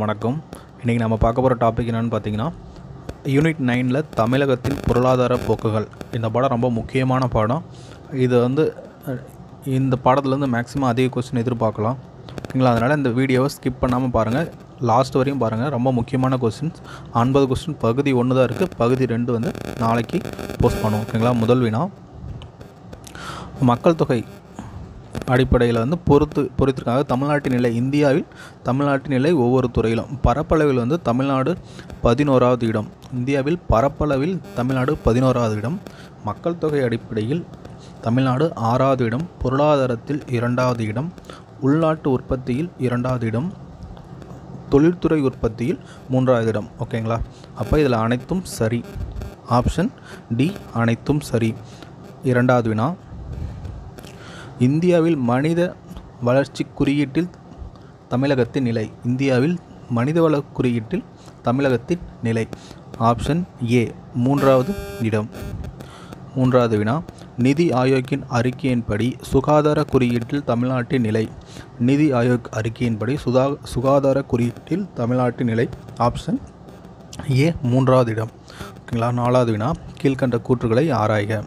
வணக்கம் இன்றைக்கி நம்ம பார்க்க போகிற டாபிக் என்னென்னு பார்த்தீங்கன்னா யூனிட் நைனில் தமிழகத்தின் பொருளாதார போக்குகள் இந்த பாடம் ரொம்ப முக்கியமான பாடம் இது வந்து அஹ், இந்த பாடத்துலேருந்து மேக்ஸிமம் அதிக கொஸ்டின் எதிர்பார்க்கலாம் ஓகேங்களா அதனால் இந்த வீடியோவை ஸ்கிப் பண்ணாமல் பாருங்கள் லாஸ்ட் வரையும் பாருங்கள் ரொம்ப முக்கியமான கொஸ்டின்ஸ் ஐம்பது கொஸ்டின் பகுதி ஒன்று தான் இருக்குது பகுதி ரெண்டு வந்து நாளைக்கு போஸ்ட் பண்ணுவோம் ஓகேங்களா முதல் வினா மக்கள் தொகை அடிப்படையில் வந்து பொறுத்து பொறுத்திருக்காங்க தமிழ்நாட்டின் நிலை இந்தியாவில் தமிழ்நாட்டின் நிலை ஒவ்வொரு துறையிலும் பரப்பளவில் வந்து தமிழ்நாடு பதினோராவது இடம் இந்தியாவில் பரப்பளவில் தமிழ்நாடு பதினோராவது இடம் மக்கள் தொகை அடிப்படையில் தமிழ்நாடு ஆறாவது இடம் பொருளாதாரத்தில் இரண்டாவது இடம் உள்நாட்டு உற்பத்தியில் இரண்டாவது இடம் தொழில்துறை உற்பத்தியில் மூன்றாவது இடம் ஓகேங்களா அப்போ இதில் அனைத்தும் சரி ஆப்ஷன் டி அனைத்தும் சரி இரண்டாவது வினா இந்தியாவில் மனித வளர்ச்சி குறியீட்டில் தமிழகத்தின் நிலை இந்தியாவில் மனிதவள குறியீட்டில் தமிழகத்தின் நிலை ஆப்ஷன் ஏ மூன்றாவது இடம் மூன்றாவது வினா நிதி ஆயோக்கின் அறிக்கையின்படி சுகாதார குறியீட்டில் தமிழ்நாட்டின் நிலை நிதி ஆயோக் அறிக்கையின்படி சுதா சுகாதார குறியீட்டில் தமிழ்நாட்டின் நிலை ஆப்ஷன் ஏ மூன்றாவது இடம் ஓகேங்களா நாலாவது வினா கீழ்கண்ட கூற்றுகளை ஆராய்க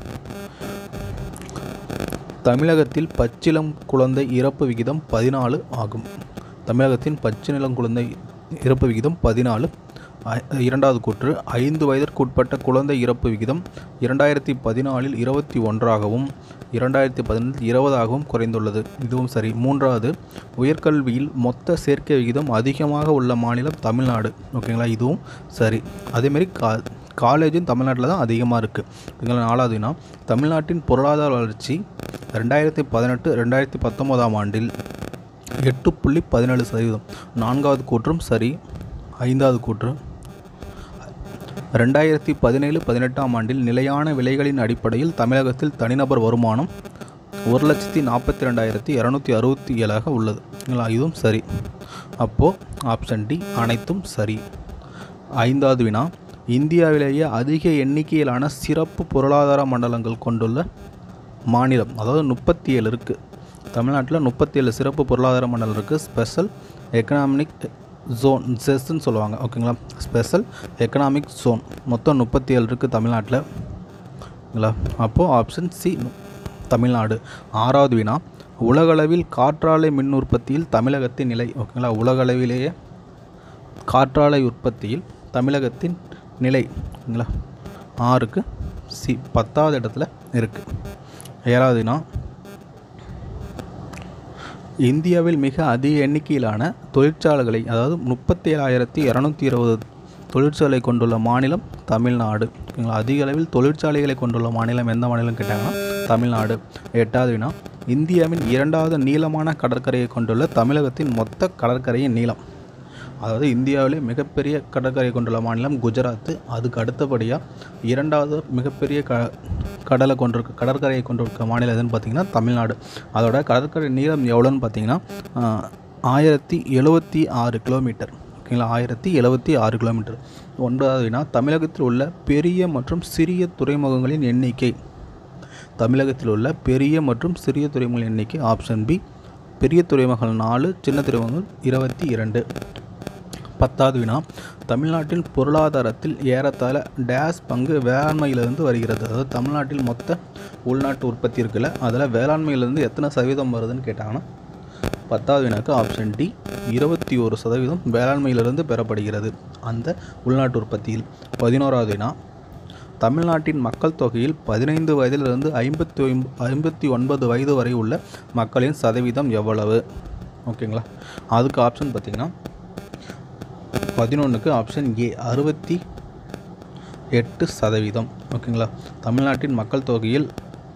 தமிழகத்தில் பச்சிளம் குழந்தை இறப்பு விகிதம் பதினாலு ஆகும் தமிழகத்தின் பச்சிளம் குழந்தை இறப்பு விகிதம் பதினாலு இரண்டாவது கூற்று ஐந்து வயதிற்குட்பட்ட குழந்தை இறப்பு விகிதம் இரண்டாயிரத்தி பதினாலில் இருபத்தி ஒன்றாகவும் இரண்டாயிரத்தி பதினெட்டில் இருபதாகவும் குறைந்துள்ளது இதுவும் சரி மூன்றாவது உயர்கல்வியில் மொத்த சேர்க்கை விகிதம் அதிகமாக உள்ள மாநிலம் தமிழ்நாடு ஓகேங்களா இதுவும் சரி அதேமாரி கா காலேஜும் தமிழ்நாட்டில் தான் அதிகமாக இருக்குது ஓகேங்களா நாலாவதுனா தமிழ்நாட்டின் பொருளாதார வளர்ச்சி ரெண்டாயிரத்தி பதினெட்டு ரெண்டாயிரத்தி பத்தொம்போதாம் ஆண்டில் எட்டு புள்ளி பதினேழு சதவீதம் நான்காவது கூற்றும் சரி ஐந்தாவது கூற்று ரெண்டாயிரத்தி பதினேழு பதினெட்டாம் ஆண்டில் நிலையான விலைகளின் அடிப்படையில் தமிழகத்தில் தனிநபர் வருமானம் ஒரு லட்சத்தி நாற்பத்தி ரெண்டாயிரத்தி இரநூத்தி அறுபத்தி ஏழாக உள்ளது ஓகேங்களா இதுவும் சரி அப்போது ஆப்ஷன் டி அனைத்தும் சரி ஐந்தாவது வினா இந்தியாவிலேயே அதிக எண்ணிக்கையிலான சிறப்பு பொருளாதார மண்டலங்கள் கொண்டுள்ள மாநிலம் அதாவது முப்பத்தி ஏழு இருக்குது தமிழ்நாட்டில் முப்பத்தி ஏழு சிறப்பு பொருளாதார மண்டலம் இருக்குது ஸ்பெஷல் எக்கனாமிக் ஜோன் செஸ்ன்னு சொல்லுவாங்க ஓகேங்களா ஸ்பெஷல் எக்கனாமிக் ஜோன் மொத்தம் முப்பத்தி ஏழு இருக்குது தமிழ்நாட்டில் ஓகேங்களா அப்போது ஆப்ஷன் சி தமிழ்நாடு ஆறாவது வினா உலகளவில் காற்றாலை மின் உற்பத்தியில் தமிழகத்தின் நிலை ஓகேங்களா உலகளவிலேயே காற்றாலை உற்பத்தியில் தமிழகத்தின் நிலை ஓகேங்களா ஆறுக்கு சி பத்தாவது இடத்துல இருக்குது ஏழாவது வினா இந்தியாவில் மிக அதிக எண்ணிக்கையிலான தொழிற்சாலைகளை அதாவது முப்பத்தி ஏழாயிரத்தி இரநூத்தி இருபது தொழிற்சாலை கொண்டுள்ள மாநிலம் தமிழ்நாடு ஓகேங்களா அதிக அளவில் தொழிற்சாலைகளை கொண்டுள்ள மாநிலம் எந்த மாநிலம் கேட்டாங்கன்னா தமிழ்நாடு எட்டாவது வினா இந்தியாவின் இரண்டாவது நீளமான கடற்கரையை கொண்டுள்ள தமிழகத்தின் மொத்த கடற்கரையின் நீளம் அதாவது இந்தியாவிலே மிகப்பெரிய கடற்கரை கொண்டுள்ள மாநிலம் குஜராத் அதுக்கு அடுத்தபடியாக இரண்டாவது மிகப்பெரிய க கடலை கொண்டிருக்க கடற்கரையை கொண்டிருக்க மாநிலம் எதுன்னு பார்த்தீங்கன்னா தமிழ்நாடு அதோட கடற்கரை நீளம் எவ்வளோன்னு பார்த்தீங்கன்னா ஆஹ், ஆயிரத்தி எழுபத்தி ஆறு கிலோமீட்டர் ஓகேங்களா ஆயிரத்தி எழுபத்தி ஆறு கிலோமீட்டர் ஒன்பதாவது வினா தமிழகத்தில் உள்ள பெரிய மற்றும் சிறிய துறைமுகங்களின் எண்ணிக்கை தமிழகத்தில் உள்ள பெரிய மற்றும் சிறிய துறைமுகங்களின் எண்ணிக்கை ஆப்ஷன் பி பெரிய துறைமுகங்கள் நாலு சின்ன துறைமுகங்கள் இருபத்தி இரண்டு பத்தாவது வினா தமிழ்நாட்டின் பொருளாதாரத்தில் ஏறத்தாழ டேஸ் பங்கு வேளாண்மையிலிருந்து வருகிறது அதாவது தமிழ்நாட்டில் மொத்த உள்நாட்டு உற்பத்தி இருக்குல்ல அதில் வேளாண்மையிலிருந்து எத்தனை சதவீதம் வருதுன்னு கேட்டாங்கன்னா பத்தாவது வினாக்கு ஆப்ஷன் டி இருபத்தி ஒரு சதவீதம் வேளாண்மையிலிருந்து பெறப்படுகிறது அந்த உள்நாட்டு உற்பத்தியில் பதினோராவது வினா தமிழ்நாட்டின் மக்கள் தொகையில் பதினைந்து வயதிலிருந்து ஐம்பத்தி ஒன்ப- ஐம்பத்தி ஒன்பது வயது வரை உள்ள மக்களின் சதவீதம் எவ்வளவு ஓகேங்களா அதுக்கு ஆப்ஷன் பார்த்தீங்கன்னா பதினொன்றுக்கு ஆப்ஷன் ஏ அறுபத்தி எட்டு சதவீதம் ஓகேங்களா தமிழ்நாட்டின் மக்கள் தொகையில்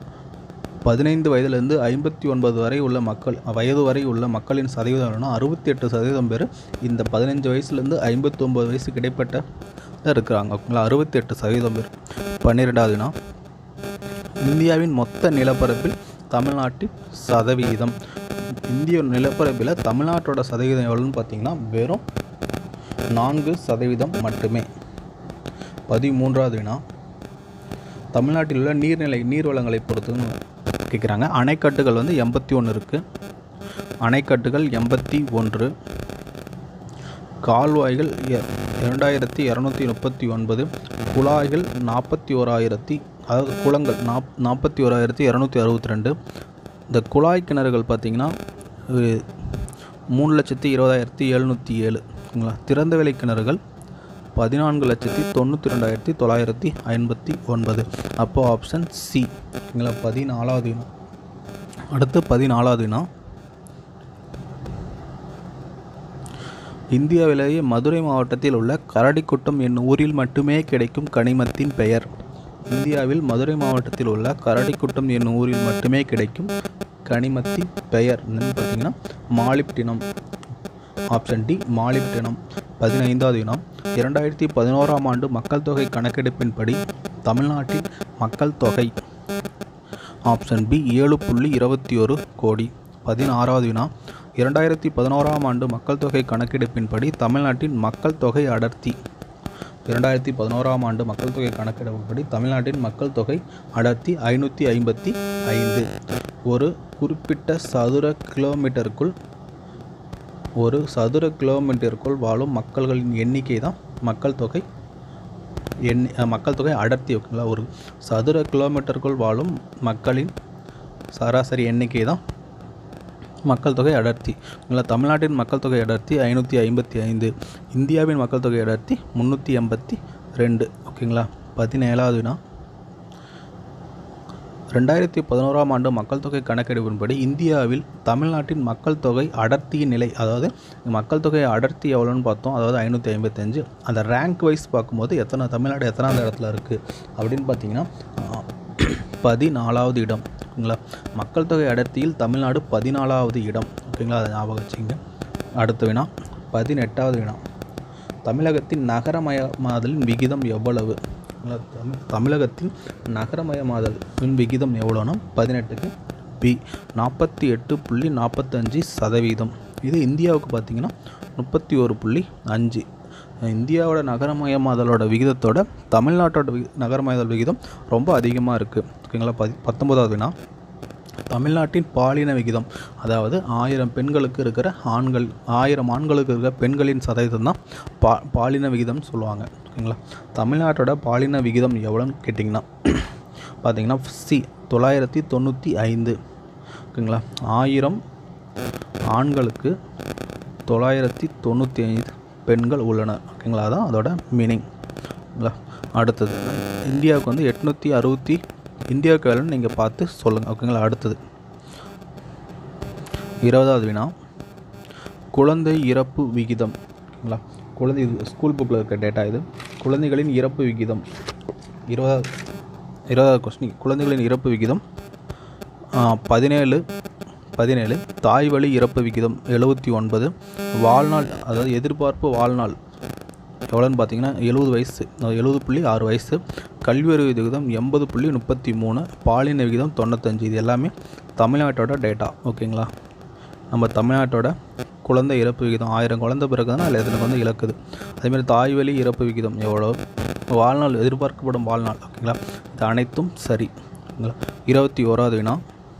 பதினைந்து வயதிலிருந்து ஐம்பத்தி ஒன்பது வரை உள்ள மக்கள் வயது வரை உள்ள மக்களின் சதவீதம் என்னன்னா அறுபத்தி எட்டு சதவீதம் பேர் இந்த பதினஞ்சு வயசுலேருந்து ஐம்பத்தி ஒம்பது வயசுக்கு இடைப்பட்ட இருக்கிறாங்க ஓகேங்களா அறுபத்தி எட்டு சதவீதம் பேர் பன்னிரெண்டாவதுனா இந்தியாவின் மொத்த நிலப்பரப்பில் தமிழ்நாட்டின் சதவீதம் இந்திய நிலப்பரப்பில் தமிழ்நாட்டோட சதவீதம் எவ்வளோன்னு பார்த்தீங்கன்னா வெறும் நான்கு சதவீதம் மட்டுமே பதிமூன்றாவது வினா தமிழ்நாட்டில் உள்ள நீர்நிலை நீர்வளங்களை பொறுத்துன்னு கேட்குறாங்க அணைக்கட்டுகள் வந்து எண்பத்தி ஒன்று இருக்குது அணைக்கட்டுகள் எண்பத்தி ஒன்று கால்வாய்கள் இர- இரண்டாயிரத்தி இரநூத்தி முப்பத்தி ஒன்பது குழாய்கள் நாற்பத்தி ஓராயிரத்தி அதாவது குளங்கள் நாப் நாற்பத்தி ஓராயிரத்தி இரநூத்தி அறுபத்தி ரெண்டு இந்த குழாய் கிணறுகள் பார்த்திங்கன்னா அஹ், மூணு லட்சத்தி இருபதாயிரத்தி எழுநூற்றி ஏழு ஓகேங்களா திறந்தவெளி கிணறுகள் பதினான்கு லட்சத்தி தொண்ணூற்றி ரெண்டாயிரத்தி தொள்ளாயிரத்தி ஐம்பத்தி ஒன்பது அப்போ ஆப்ஷன் சி ஓகேங்களா பதினாலாவது வினா அடுத்து பதினாலாவது வினா இந்தியாவிலேயே மதுரை மாவட்டத்தில் உள்ள கரடிக்குட்டம் என்னும் ஊரில் மட்டுமே கிடைக்கும் கனிமத்தின் பெயர் இந்தியாவில் மதுரை மாவட்டத்தில் உள்ள கரடிக்குட்டம் என்னும் ஊரில் மட்டுமே கிடைக்கும் கனிமத்தின் பெயர் என்னன்னு பார்த்தீங்கன்னா மாலிப்டினம் ஆப்ஷன் டி மாலிப்டினம் பதினைந்தாவது இனம் இரண்டாயிரத்தி பதினோராம் ஆண்டு மக்கள் தொகை கணக்கெடுப்பின்படி தமிழ்நாட்டின் மக்கள் தொகை ஆப்ஷன் பி ஏழு புள்ளி இருபத்தி ஒரு கோடி பதினாறாவது வினா இரண்டாயிரத்தி பதினோராம் ஆண்டு மக்கள் தொகை கணக்கெடுப்பின்படி தமிழ்நாட்டின் மக்கள் தொகை அடர்த்தி இரண்டாயிரத்தி பதினோராம் ஆண்டு மக்கள் தொகை கணக்கெடுப்பின்படி தமிழ்நாட்டின் மக்கள் தொகை அடர்த்தி ஐநூற்றி ஐம்பத்தி ஐந்து ஒரு குறிப்பிட்ட சதுர கிலோமீட்டருக்குள் ஒரு சதுர கிலோமீட்டருக்குள் வாழும் மக்கள்களின் எண்ணிக்கை தான் மக்கள் தொகை எண் அஹ் மக்கள் தொகை அடர்த்தி ஓகேங்களா ஒரு சதுர கிலோமீட்டருக்குள் வாழும் மக்களின் சராசரி எண்ணிக்கை தான் மக்கள் தொகை அடர்த்தி ஓகேங்களா தமிழ்நாட்டின் மக்கள் தொகை அடர்த்தி ஐநூற்றி ஐம்பத்தி ஐந்து இந்தியாவின் மக்கள் தொகை அடர்த்தி முந்நூற்றி எண்பத்தி ரெண்டு ஓகேங்களா பதினேழாவது வினா ரெண்டாயிரத்தி பதினோராம் ஆண்டு மக்கள் தொகை கணக்கெடுப்பின்படி இந்தியாவில் தமிழ்நாட்டின் மக்கள் தொகை அடர்த்தியின் நிலை அதாவது மக்கள் தொகை அடர்த்தி எவ்வளோன்னு பார்த்தோம் அதாவது ஐநூற்றி ஐம்பத்தஞ்சு அந்த ரேங்க் வைஸ் பார்க்கும்போது எத்தனை தமிழ்நாடு எத்தனாவது இடத்துல இருக்குது அப்படின்னு பார்த்தீங்கன்னா ஆஹ், பதினாலாவது இடம் ஓகேங்களா மக்கள் தொகை அடர்த்தியில் தமிழ்நாடு பதினாலாவது இடம் ஓகேங்களா அதை ஞாபகம் வச்சுங்க அடுத்த வினா பதினெட்டாவது வினா தமிழகத்தின் நகரமயமாதலின் விகிதம் எவ்வளவு ஓகேங்களா? தமிழ் தமிழகத்தின் நகரமயமாதலின் விகிதம் எவ்வளோனா பதினெட்டுக்கு பி நாற்பத்தி எட்டு புள்ளி நாற்பத்தஞ்சு சதவீதம் இது இந்தியாவுக்கு பார்த்தீங்கன்னா முப்பத்தி ஒரு புள்ளி அஞ்சு இந்தியாவோட நகரமயமாதலோட விகிதத்தோட தமிழ்நாட்டோட வி நகரமயமாதல் விகிதம் ரொம்ப அதிகமாக இருக்குது ஓகேங்களா பதி பத்தொம்போதாவது வினா தமிழ்நாட்டின் பாலின விகிதம் அதாவது ஆயிரம் பெண்களுக்கு இருக்கிற ஆண்கள் ஆயிரம் ஆண்களுக்கு இருக்கிற பெண்களின் சதவீதம் தான் பா பாலின விகிதம்னு சொல்லுவாங்க ஓகேங்களா தமிழ்நாட்டோட பாலின விகிதம் எவ்வளோன்னு கேட்டிங்கன்னா பார்த்தீங்கன்னா சி தொள்ளாயிரத்தி தொண்ணூற்றி ஐந்து ஓகேங்களா ஆயிரம் ஆண்களுக்கு தொள்ளாயிரத்தி தொண்ணூற்றி ஐந்து பெண்கள் உள்ளனர் ஓகேங்களா அதான் அதோட மீனிங் ஓகேங்களா அடுத்தது இந்தியாவுக்கு வந்து எட்நூற்றி அறுபத்தி இந்தியாவுக்கு வேலைன்னு நீங்கள் பார்த்து சொல்லுங்கள் ஓகேங்களா அடுத்தது இருபதாவது வினா குழந்தை இறப்பு விகிதம் ஓகேங்களா குழந்தை இது ஸ்கூல் புக்கில் இருக்க டேட்டா இது குழந்தைகளின் இறப்பு விகிதம் இருபதாவது இருபதாவது கொஸ்டின் குழந்தைகளின் இறப்பு விகிதம் ஆ, பதினேழு பதினேழு தாய் வழி இறப்பு விகிதம் எழுபத்தி ஒன்பது வாழ்நாள் அதாவது எதிர்பார்ப்பு வாழ்நாள் எவ்வளோன்னு பார்த்தீங்கன்னா எழுபது வயசு எழுபது புள்ளி ஆறு வயசு கல்வி அறிவு விகிதம் எண்பது புள்ளி முப்பத்தி மூணு பாலின விகிதம் தொண்ணூத்தஞ்சு இது எல்லாமே தமிழ்நாட்டோட டேட்டா ஓகேங்களா நம்ம தமிழ்நாட்டோட குழந்தை இறப்பு விகிதம் ஆயிரம் குழந்தை பிறகுதுன்னா அதில் எத்தனை வந்து இழக்குது அதேமாதிரி தாய் வழி இறப்பு விகிதம் எவ்வளோ வாழ்நாள் எதிர்பார்க்கப்படும் வாழ்நாள் ஓகேங்களா இது அனைத்தும் சரி ஓகேங்களா இருபத்தி ஓராவது வினா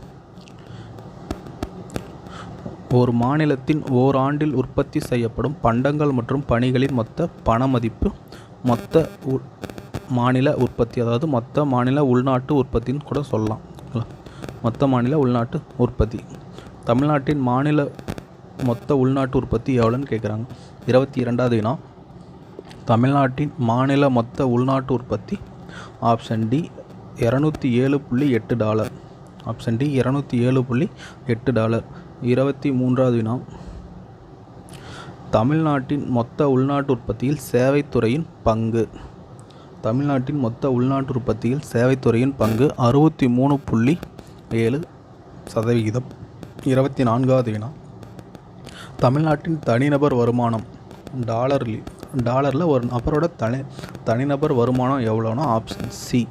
ஒரு மாநிலத்தின் ஓராண்டில் உற்பத்தி செய்யப்படும் பண்டங்கள் மற்றும் பணிகளின் மொத்த பண மதிப்பு மொத்த உ- மாநில உற்பத்தி அதாவது மொத்த மாநில உள்நாட்டு உற்பத்தின்னு கூட சொல்லலாம் ஓகேங்களா? மொத்த மாநில உள்நாட்டு உற்பத்தி தமிழ்நாட்டின் மாநில மொத்த உள்நாட்டு உற்பத்தி எவ்வளோன்னு கேட்குறாங்க இருபத்தி இரண்டாவது வினா தமிழ்நாட்டின் மாநில மொத்த உள்நாட்டு உற்பத்தி ஆப்ஷன் டி இரநூத்தி ஏழு புள்ளி எட்டு டாலர் ஆப்ஷன் டி இரநூத்தி ஏழு புள்ளி எட்டு டாலர் இருபத்தி மூன்றாவது வினா தமிழ்நாட்டின் மொத்த உள்நாட்டு உற்பத்தியில் சேவைத்துறையின் பங்கு தமிழ்நாட்டின் மொத்த உள்நாட்டு உற்பத்தியில் சேவைத்துறையின் பங்கு அறுபத்தி மூணு புள்ளி ஏழு சதவிகிதம் இருபத்தி நான்காவது வினா தமிழ்நாட்டின் தனிநபர் வருமானம் டாலர்லி டாலரில் ஒரு நபரோட தனி தனிநபர் வருமானம் எவ்வளோனா ஆப்ஷன் சி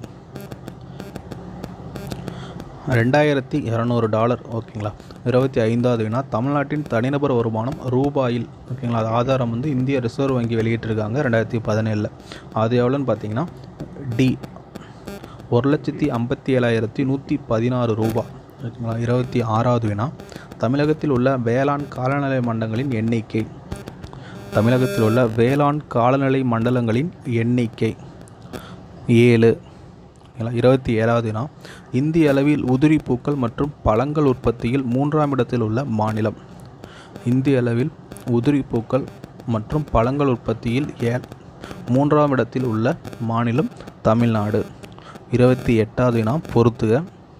ரெண்டாயிரத்தி இரநூறு டாலர் ஓகேங்களா இருபத்தி ஐந்தாவது வினா தமிழ்நாட்டின் தனிநபர் வருமானம் ரூபாயில் ஓகேங்களா அது ஆதாரம் வந்து இந்திய ரிசர்வ் வங்கி வெளியிட்டிருக்காங்க ரெண்டாயிரத்தி பதினேழில் அது எவ்வளோன்னு பார்த்தீங்கன்னா டி ஒரு லட்சத்தி ஐம்பத்தி ஏழாயிரத்தி நூற்றி பதினாறு ரூபா ஓகேங்களா இருபத்தி ஆறாவது வினா தமிழகத்தில் உள்ள வேளாண் காலநிலை மண்டலங்களின் எண்ணிக்கை தமிழகத்தில் உள்ள வேளாண் காலநிலை மண்டலங்களின் எண்ணிக்கை ஏழு ஓகேங்களா இருபத்தி ஏழாவது வினா இந்திய அளவில் உதிரி பூக்கள் மற்றும் பழங்கள் உற்பத்தியில் மூன்றாம் இடத்தில் உள்ள மாநிலம் இந்திய அளவில் உதிரி பூக்கள் மற்றும் பழங்கள் உற்பத்தியில் ஏ மூன்றாம் இடத்தில் உள்ள மாநிலம் தமிழ்நாடு இருபத்தி எட்டாவது வினா பொறுத்துக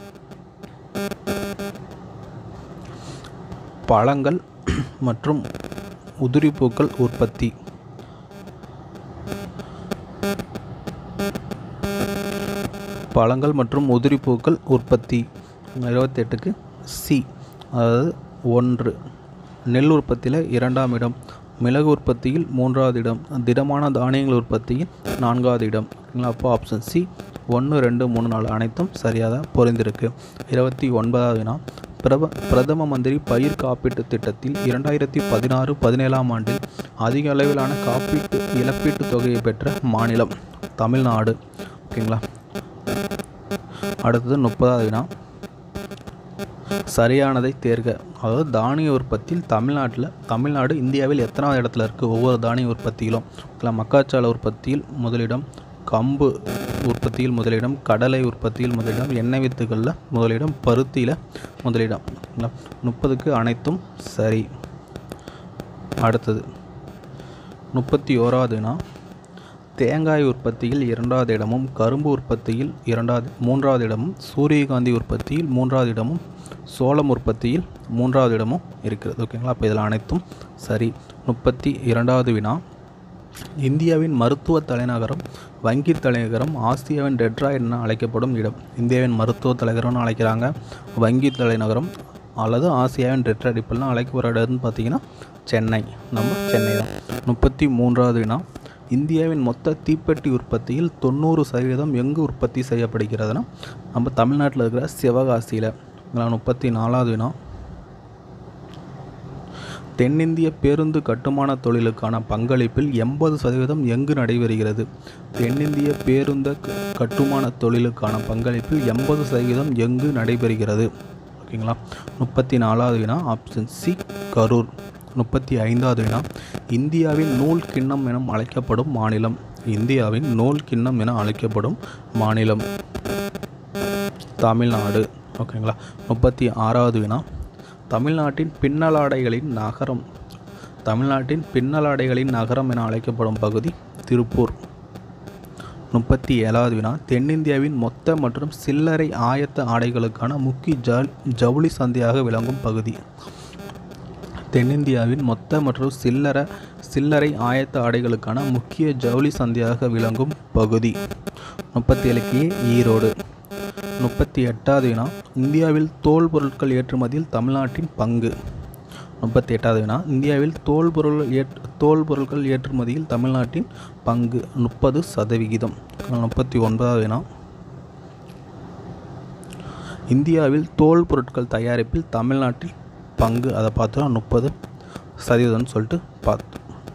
பழங்கள் மற்றும் உதிரி பூக்கள் உற்பத்தி பழங்கள் மற்றும் உதிரி பூக்கள் உற்பத்தி இருபத்தெட்டுக்கு சி அதாவது ஒன்று நெல் உற்பத்தியில் இரண்டாம் இடம் மிளகு உற்பத்தியில் மூன்றாவது இடம் திடமான தானியங்கள் உற்பத்தியில் நான்காவது இடம் ஓகேங்களா அப்போ ஆப்ஷன் சி ஒன்று ரெண்டு மூணு நாலு அனைத்தும் சரியாக தான் பொருந்திருக்கு இருபத்தி ஒன்பதாவது வினா பிரப பிரதம மந்திரி பயிர் காப்பீட்டு திட்டத்தில் இரண்டாயிரத்தி பதினாறு பதினேழாம் ஆண்டில் அதிக அளவிலான காப்பீட்டு இழப்பீட்டுத் தொகையை பெற்ற மாநிலம் தமிழ்நாடு ஓகேங்களா அடுத்தது முப்பதாவது வினா சரியானதை தேர்க அதாவது தானிய உற்பத்தியில் தமிழ்நாட்டில் தமிழ்நாடு இந்தியாவில் எத்தனாவது இடத்துல இருக்குது ஒவ்வொரு தானிய உற்பத்தியிலும் இல்லை மக்காச்சோள உற்பத்தியில் முதலிடம் கம்பு உற்பத்தியில் முதலிடம் கடலை உற்பத்தியில் முதலிடம் எண்ணெய் வித்துகளில் முதலிடம் பருத்தியில் முதலிடம் ஓகேங்களா முப்பதுக்கு அனைத்தும் சரி அடுத்தது முப்பத்தி ஓராவது வினா தேங்காய் உற்பத்தியில் இரண்டாவது இடமும் கரும்பு உற்பத்தியில் இரண்டாவது மூன்றாவது இடமும் சூரியகாந்தி உற்பத்தியில் மூன்றாவது இடமும் சோளம் உற்பத்தியில் மூன்றாவது இடமும் இருக்கிறது ஓகேங்களா அப்போ இதில் அனைத்தும் சரி முப்பத்தி இரண்டாவது வினா இந்தியாவின் மருத்துவ தலைநகரம் வங்கி தலைநகரம் ஆசியாவின் டெட்ராய்ட் என அழைக்கப்படும் இடம் இந்தியாவின் மருத்துவ தலைநகரம்னு அழைக்கிறாங்க வங்கி தலைநகரம் அல்லது ஆசியாவின் டெட்ராய்ட் இப்பெல்லாம் அழைக்கப்படுற இடம்னு பார்த்தீங்கன்னா சென்னை நம்ம சென்னை தான் முப்பத்தி மூன்றாவது வினா இந்தியாவின் மொத்த தீப்பெட்டி உற்பத்தியில் தொண்ணூறு சதவீதம் எங்கு உற்பத்தி செய்யப்படுகிறதுனா நம்ம தமிழ்நாட்டில் இருக்கிற சிவகாசியில் முப்பத்தி நாலாவது வினா தென்னிந்திய பேருந்து கட்டுமான தொழிலுக்கான பங்களிப்பில் எண்பது சதவீதம் எங்கு நடைபெறுகிறது தென்னிந்திய பேருந்து க- கட்டுமான தொழிலுக்கான பங்களிப்பில் எண்பது சதவீதம் எங்கு நடைபெறுகிறது ஓகேங்களா முப்பத்தி நாலாவது வினா ஆப்ஷன் சி கரூர் முப்பத்தி ஐந்தாவது வினா இந்தியாவின் நூல் கிண்ணம் என அழைக்கப்படும் மாநிலம் இந்தியாவின் நூல் கிண்ணம் என அழைக்கப்படும் மாநிலம் தமிழ்நாடு ஓகேங்களா முப்பத்தி ஆறாவது வினா தமிழ்நாட்டின் பின்னலாடைகளின் நகரம் தமிழ்நாட்டின் பின்னலாடைகளின் நகரம் என அழைக்கப்படும் பகுதி திருப்பூர் முப்பத்தி ஏழாவது வினா தென்னிந்தியாவின் மொத்த மற்றும் சில்லறை ஆயத்த ஆடைகளுக்கான முக்கிய ஜ ஜவுளி சந்தையாக விளங்கும் பகுதி தென்னிந்தியாவின் மொத்த மற்றும் சில்லற சில்லறை ஆயத்த ஆடைகளுக்கான முக்கிய ஜவுளி சந்தையாக விளங்கும் பகுதி முப்பத்தி ஏழுக்கு ஈரோடு முப்பத்தி எட்டாவது வினா இந்தியாவில் தோல் பொருட்கள் ஏற்றுமதியில் தமிழ்நாட்டின் பங்கு முப்பத்தி எட்டாவது வினா இந்தியாவில் தோல் பொருள் ஏற் தோல் பொருட்கள் ஏற்றுமதியில் தமிழ்நாட்டின் பங்கு முப்பது சதவிகிதம் முப்பத்தி ஒன்பதாவது வினா இந்தியாவில் தோல் பொருட்கள் தயாரிப்பில் தமிழ்நாட்டில் பங்கு அதை பார்த்தோம் முப்பது சதவீதம்னு சொல்லிட்டு பார்த்தோம்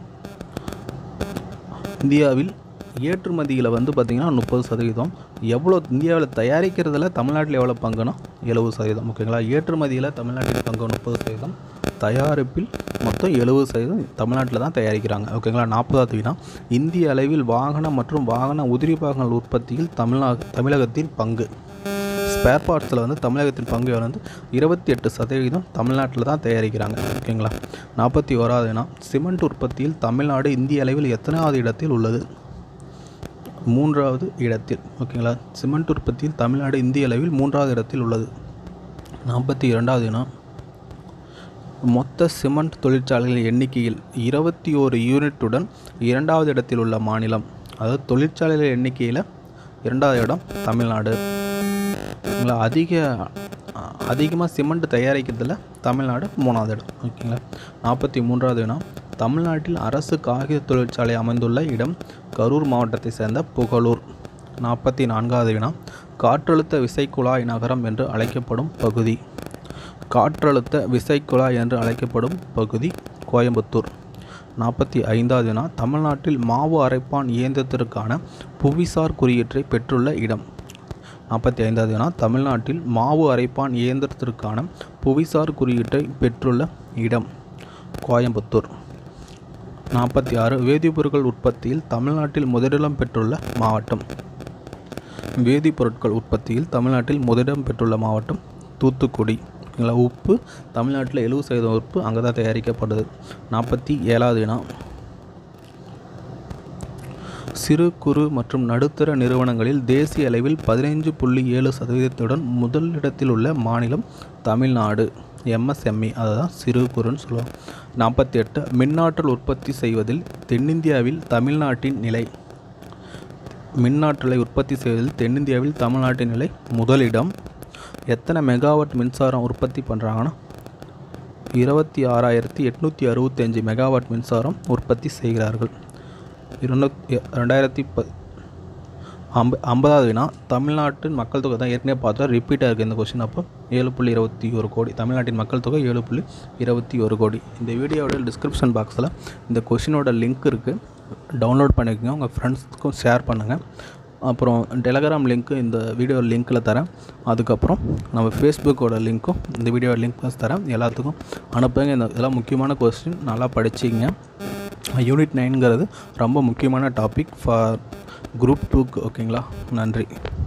இந்தியாவில் ஏற்றுமதியில் வந்து பார்த்திங்கன்னா முப்பது சதவீதம் எவ்வளோ இந்தியாவில் தயாரிக்கிறதுல தமிழ்நாட்டில் எவ்வளோ பங்குனா எழுபது சதவீதம் ஓகேங்களா ஏற்றுமதியில் தமிழ்நாட்டின் பங்கு முப்பது சதவீதம் தயாரிப்பில் மொத்தம் எழுபது சதவீதம் தமிழ்நாட்டில் தான் தயாரிக்கிறாங்க ஓகேங்களா நாற்பதாவது வினா இந்திய அளவில் வாகன மற்றும் வாகன உதிரி பாகங்கள் உற்பத்தியில் தமிழ்நா தமிழகத்தின் பங்கு ஸ்பேர் பார்ட்ஸில் வந்து தமிழகத்தின் பங்கு வந்து இருபத்தி எட்டு சதவீதம் தமிழ்நாட்டில் தான் தயாரிக்கிறாங்க ஓகேங்களா நாற்பத்தி ஓராவது வினா சிமெண்ட் உற்பத்தியில் தமிழ்நாடு இந்திய அளவில் எத்தனாவது இடத்தில் உள்ளது மூன்றாவது இடத்தில் ஓகேங்களா சிமெண்ட் உற்பத்தியில் தமிழ்நாடு இந்திய அளவில் மூன்றாவது இடத்தில் உள்ளது நாற்பத்தி இரண்டாவது வினா மொத்த சிமெண்ட் தொழிற்சாலைகள் எண்ணிக்கையில் இருபத்தி ஓரு யூனிட்டுடன் இரண்டாவது இடத்தில் உள்ள மாநிலம் அதாவது தொழிற்சாலைகள் எண்ணிக்கையில் இரண்டாவது இடம் தமிழ்நாடு ஓகேங்களா அதிக அதிகமாக சிமெண்ட் தயாரிக்கிறதுல தமிழ்நாடு மூணாவது இடம் ஓகேங்களா நாற்பத்தி மூன்றாவது வினா தமிழ்நாட்டில் அரசு காகித தொழிற்சாலை அமைந்துள்ள இடம் கரூர் மாவட்டத்தை சேர்ந்த புகழூர் நாற்பத்தி நான்காவது வினா காற்றழுத்த விசைக்குழாய் நகரம் என்று அழைக்கப்படும் பகுதி காற்றழுத்த விசைக்குழாய் என்று அழைக்கப்படும் பகுதி கோயம்புத்தூர் நாற்பத்தி ஐந்தாவது வினா தமிழ்நாட்டில் மாவு அரைப்பான் இயந்திரத்திற்கான புவிசார் குறியீட்டை பெற்றுள்ள இடம் நாற்பத்தி ஐந்தாவது வினா தமிழ்நாட்டில் மாவு அரைப்பான் இயந்திரத்திற்கான புவிசார் குறியீட்டை பெற்றுள்ள இடம் கோயம்புத்தூர் நாற்பத்தி ஆறு வேதிப்பொருட்கள் உற்பத்தியில் தமிழ்நாட்டில் முதலிடம் பெற்றுள்ள மாவட்டம் வேதிப்பொருட்கள் உற்பத்தியில் தமிழ்நாட்டில் முதலிடம் பெற்றுள்ள மாவட்டம் தூத்துக்குடி ஓகேங்களா உப்பு தமிழ்நாட்டில் எழுபது சதவீதம் உப்பு அங்கே தான் தயாரிக்கப்படுது நாற்பத்தி ஏழாவது வினா சிறு குறு மற்றும் நடுத்தர நிறுவனங்களில் தேசிய அளவில் பதினைஞ்சு புள்ளி ஏழு சதவீதத்துடன் முதலிடத்தில் உள்ள மாநிலம் தமிழ்நாடு எம்எஸ்எம்இ அதுதான் சிறு குறுன்னு சொல்லுவோம் நாற்பத்தி எட்டு மின்னாற்றல் உற்பத்தி செய்வதில் தென்னிந்தியாவில் தமிழ்நாட்டின் நிலை மின்னாற்றலை உற்பத்தி செய்வதில் தென்னிந்தியாவில் தமிழ்நாட்டின் நிலை முதலிடம் எத்தனை மெகாவாட் மின்சாரம் உற்பத்தி பண்ணுறாங்கன்னா இருபத்தி ஆறாயிரத்தி எட்நூற்றி அறுபத்தஞ்சு மெகாவாட் மின்சாரம் உற்பத்தி செய்கிறார்கள் இருநூத்தி ரெண்டாயிரத்தி ப ஐம்ப ஐம்பதாவது வினா தமிழ்நாட்டின் மக்கள் தொகை தான் ஏற்கனவே பார்த்தா ரிப்பீட்டாக இருக்குது இந்த கொஸ்டின் அப்போ ஏழு புள்ளி இருபத்தி ஒரு கோடி தமிழ்நாட்டின் மக்கள் தொகை ஏழு புள்ளி இருபத்தி ஒரு கோடி இந்த வீடியோவோட டிஸ்கிரிப்ஷன் பாக்ஸில் இந்த கொஷினோட லிங்க் இருக்குது டவுன்லோட் பண்ணிக்கோங்க உங்கள் ஃப்ரெண்ட்ஸ்க்கும் ஷேர் பண்ணுங்கள் அப்புறம் டெலகிராம் லிங்க்கு இந்த வீடியோ லிங்க்கில் தரேன் அதுக்கப்புறம் நம்ம ஃபேஸ்புக்கோட லிங்க்கும் இந்த வீடியோ லிங்க் தரேன் எல்லாத்துக்கும் அனுப்புங்க இந்த இதெல்லாம் முக்கியமான கொஸ்டின் நல்லா படிச்சிங்க யூனிட் நைன்ங்கிறது ரொம்ப முக்கியமான டாபிக் ஃபார் குரூப் டூக்கு ஓகேங்களா நன்றி